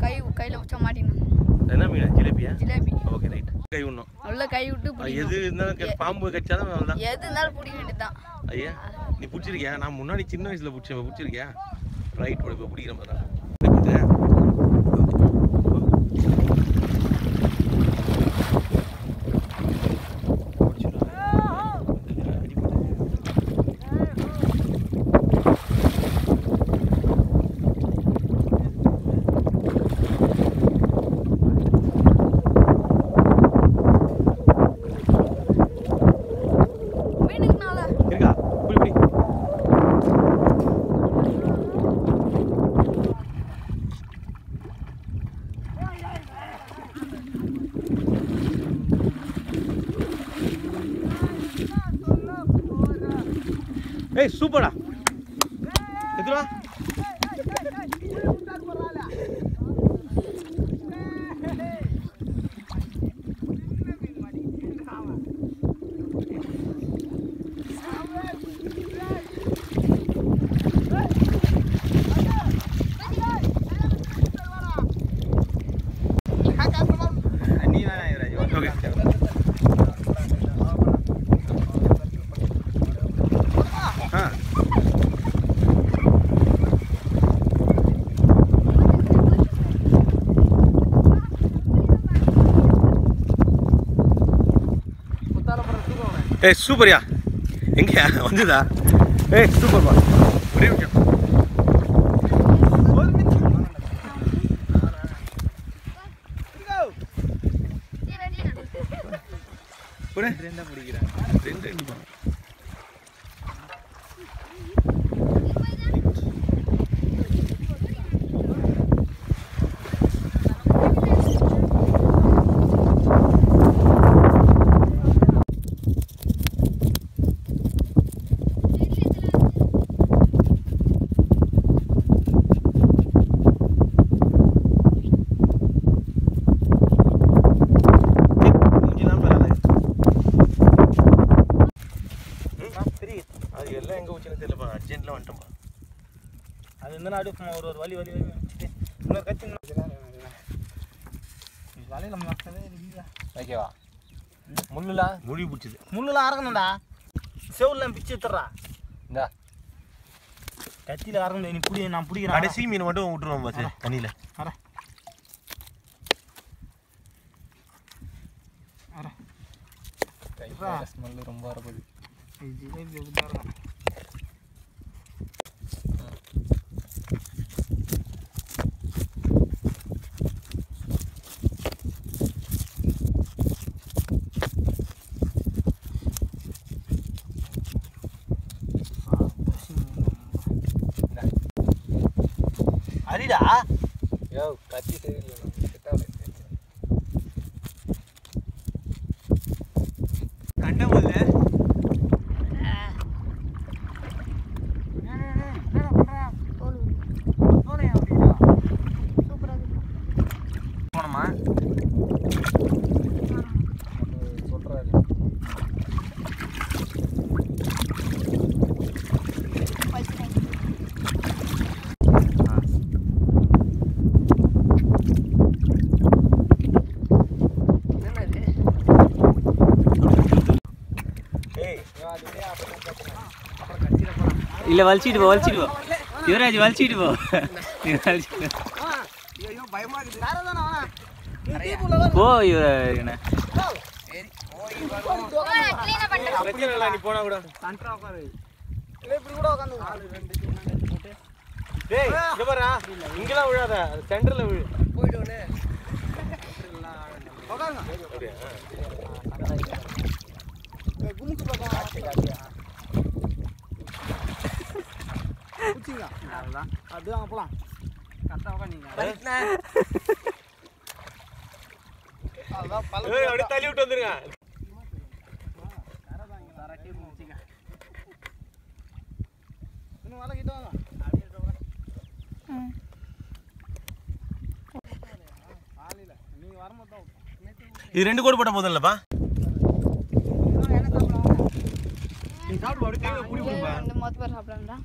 கை கையில் வச்சா மாட்டினான் என்ன மீன் ஜிலேபியா ஜிலேபி ஓகே ரைட் கை விடணும் உள்ள கை விட்டு அது பிடிக்கணும் எது இருந்தாலும் க- பாம்பு கடிச்சாலும் அவ்வளோதான் எது இருந்தாலும் பிடிக்க வேண்டியதுதான் ஐயா நீ பிடிச்சிருக்கியா நான் முன்னாடி சின்ன வயசுல பிடிச்சேன் இப்போ பிடிச்சிருக்கியா ரைட் இப்போ பிடிக்கிற மாதிரி தான் மீனுக்குனால இருக்கா புடி புடி ஏய் சூப்பரா எதுவா ஓகே ஆ ஏய் சூப்பர்யா எங்கயா வந்துதா ஏய் சூப்பர்ப்பா ஒரே நிமிஷம் போடு. ரெண்டு ரெண்டு பா. மூஞ்சிலாம் பரவாயில்ல. அது எல்லாம் எங்க வச்சுன்னு தெரியலப்பா அர்ஜென்ட்ல வந்துட்டோம்ப்பா அது இருந்தாலும் அடுப்பு ஒரு ஒரு வலி வலி வலி வச்சுட்டு இன்னொரு கட்சி வலையில மக்களே ஓகேவா முள்ளுலா முடி பிடிச்சது முள்ளுலாம் அறக்கணும்டா செவுல்லாம் பிச்சு எடுத்துறா இந்தா கத்தியில அறக்கணும் நீ பிடி நான் பிடிக்கிறேன் கடைசி மீன் மட்டும் விட்டுருவோம் பாஸ் தண்ணியில அற ஸ்மெல்லு ரொம்ப வரப்போகுது ஜிலேபி எப்படி அரிடா யோ கத்தி சரியில்லை நம்ம செட் ஆகல கண்ட முதல்ல போனோமா சொல்கிறாரு ஏய் இல்ல வலிச்சிட்டு போ வலிச்சிட்டு போ யுவராஜ் வலிச்சிட்டு போ நீ வலிச்சிட்டு போ. போ யுவராஜ் என்ன பிரச்சனை இல்லை நீ போனா கூட டேய் இங்க பாரா இங்கலாம் விழாத சென்டர்ல விழு அப்படியா? அது அங்க போலாம் கரெக்டா உட்காந்தீங்க ஏய் அப்படியே தள்ளி விட்டு வந்துருங்க இன்னும் வலை கிட்ட வாங்க ஆளில நீங்க வரும்போது தான் இது ரெண்டு கோடு போட்ட போதும் இல்லப்பா நீ சாப்பிடு அப்படியே கையில புடி புடிப்பா இந்த மொத்த பேர் சாப்பிடலாம்டா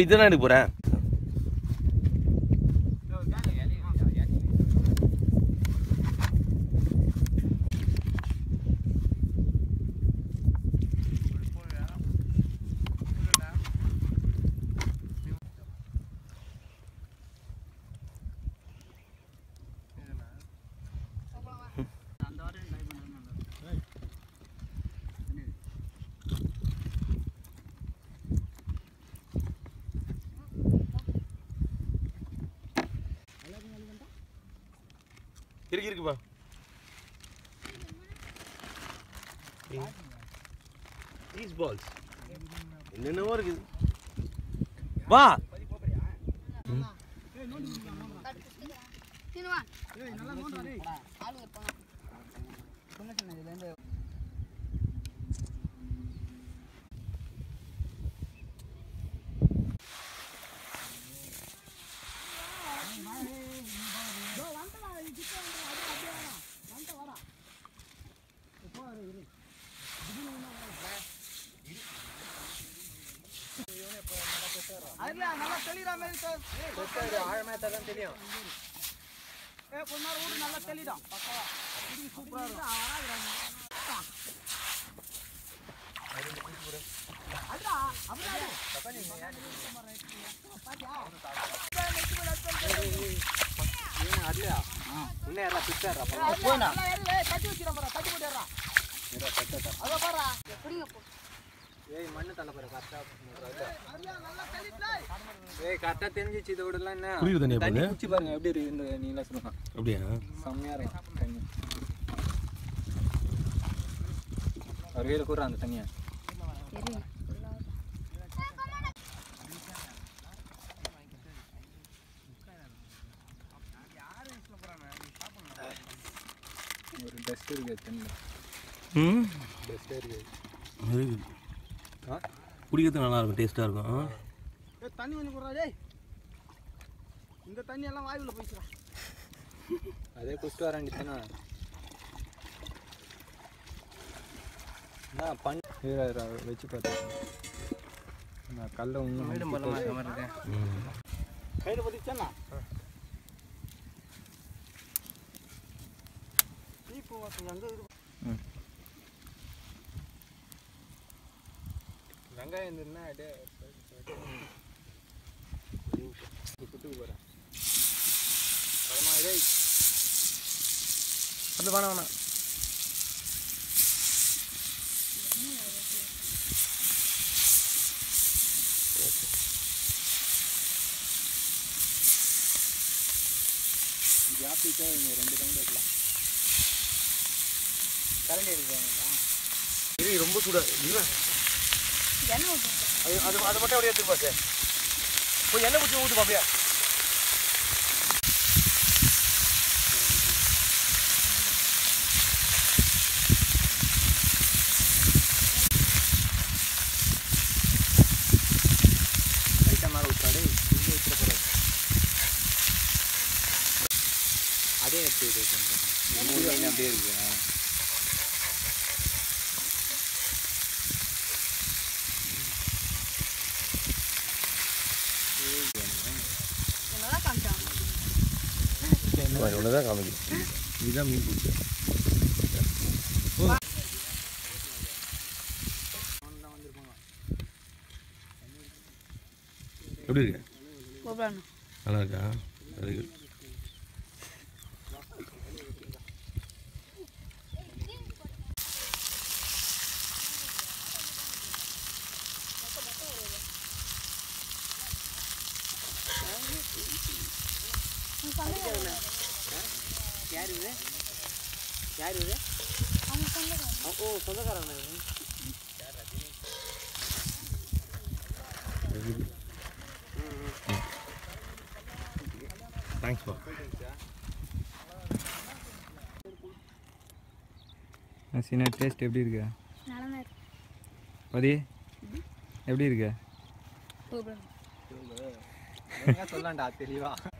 அப்படி தானே எடுக்க போகிறேன் இருக்கு இருக்குப்பா பீஸ் பால்ஸ் என்னென்னவோ இருக்குது வா ஏய் மண்ணு தள்ள பாரு கரெக்டா ஏய் கரெக்டா தெரிஞ்சிச்சு இதை விடலாம் என்ன குளிர் தண்ணியா தண்ணி போகுது? குச்சி பாருங்க எப்படி இருக்கு இந்த நீலாம் சொல்லலாம் அப்படியா செம்மையா இருக்கும் தண்ணி ஒரு கையில் கூற அந்த தண்ணியை ஒரு டஸ்ட் இருக்கு தண்ணியில் ம் டஸ்டே இருக்கு இருக்குது ஆ குடிக்கிறதுக்கு நல்லா இருக்கும் டேஸ்ட்டாக இருக்கும் தண்ணி கொஞ்சம் குறா டேய் இந்த தண்ணி எல்லாம் வாயுவில் போயிடுச்சுடா அதே குடிச்சிட்டு வர வேண்டியதானே நான் பண்ண வச்சு பார்த்தேன் நான் கல்லை இன்னும் இருக்கேன் ம் கையில் பற்றிச்சேண்ணா இப்போ அங்கே இருக்கு வெங்காயம் இருந்ததுன்னா அப்படியே குத்துக்கு போகிறேன் பழமா டேய் அது வேணாம் வேணாம் ஜாப்பிட்டா இங்கே ரெண்டு ரவுண்ட் வைக்கலாம் கரண்ட் எடுக்கிறாங்களா இது ரொம்ப சூடாக இல்லை எண்ணெய் ஊத்து. அது அது அதை மட்டும் அப்படியே எடுத்துப்பா சார் போய் எண்ணெய் ஊற்றி ஊற்றுப்பா அப்படியே லைட்டாக மேலே விட்டாடே இங்கே வச்சுட போகிறாரு அதே எடுத்து இது கொஞ்சம் மூணு லைன் அப்படியே இருக்கு ஆ. என்னதான் காமிச்சாங்க இவ்வளோ தான் காமிக்கும் இதுதான் மீன் பிடிச்சி எப்படி இருக்கு கூப்பிடணும் நல்லா இருக்கா வெரி குட் தேங்க்ஸ் பா சீனா டேஸ்ட் எப்படி இருக்கு நல்லா இருக்கு பதி எப்படி இருக்கு கூப்பிடணும் சொல்லலாம்டா தெளிவா